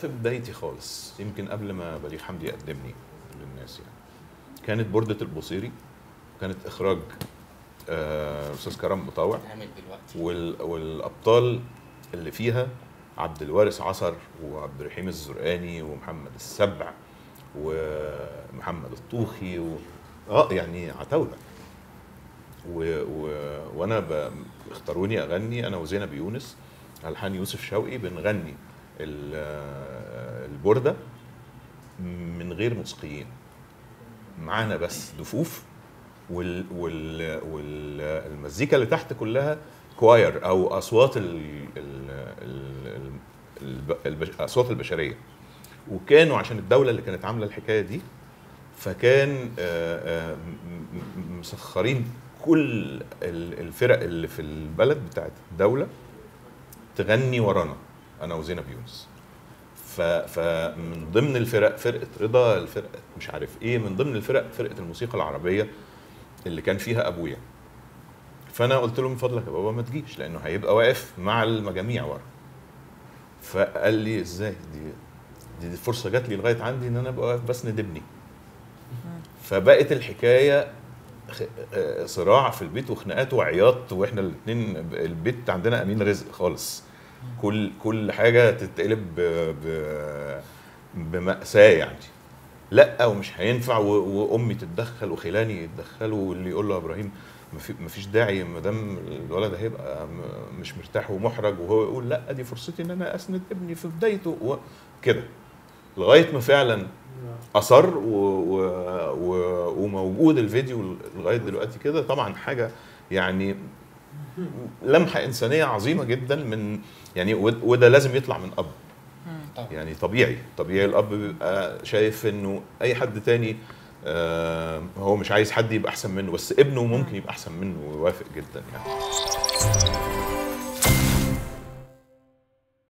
في بدايتي خالص يمكن قبل ما بليغ حمدي يقدمني للناس يعني كانت بوردة البوصيري كانت إخراج آه، أستاذ كرم مطاوع بتعمل دلوقتي وال... والابطال اللي فيها عبد الوارث عصر وعبد الرحيم الزرقاني ومحمد السبع ومحمد الطوخي و... اه يعني عتاوله و... و... وانا ب... اختاروني اغني انا وزينب يونس الحان يوسف شوقي بنغني ال... البورده من غير موسيقيين معانا بس دفوف وال وال والمزيكا اللي تحت كلها كواير او اصوات ال ال ال ال البش اصوات البشريه وكانوا عشان الدوله اللي كانت عامله الحكايه دي فكان آه، آه، م- م- مسخرين كل ال- الفرق اللي في البلد بتاعت الدوله تغني ورانا انا وزينب يونس ف- فمن ضمن الفرق فرقه رضا الفرقه مش عارف ايه من ضمن الفرق فرقه الموسيقى العربيه اللي كان فيها ابويا فانا قلت له من فضلك يا بابا ما تجيش لانه هيبقى واقف مع المجاميع ورا فقال لي ازاي دي دي, دي فرصه جات لي لغايه عندي ان انا ابقى واقف بسند ابني فبقت الحكايه خ- آه، صراع في البيت وخناقات وعياط واحنا الاثنين البيت عندنا امين رزق خالص كل كل حاجه تتقلب ب- ب- بمأساة يعني لا ومش هينفع و- وامي تتدخل وخلاني يتدخلوا واللي يقول له يا ابراهيم ما في- ما فيش داعي ما دام الولد هيبقى م- مش مرتاح ومحرج وهو يقول لا دي فرصتي ان انا اسند ابني في بدايته وكده لغايه ما فعلا اصر و... و... و... وموجود الفيديو لغايه دلوقتي كده طبعا حاجه يعني لمحه انسانيه عظيمه جدا من يعني ود- وده لازم يطلع من اب طبعا يعني طبيعي طبيعي الاب بيبقى شايف انه اي حد تاني آه، هو مش عايز حد يبقى احسن منه بس ابنه ممكن يبقى احسن منه ويوافق جدا يعني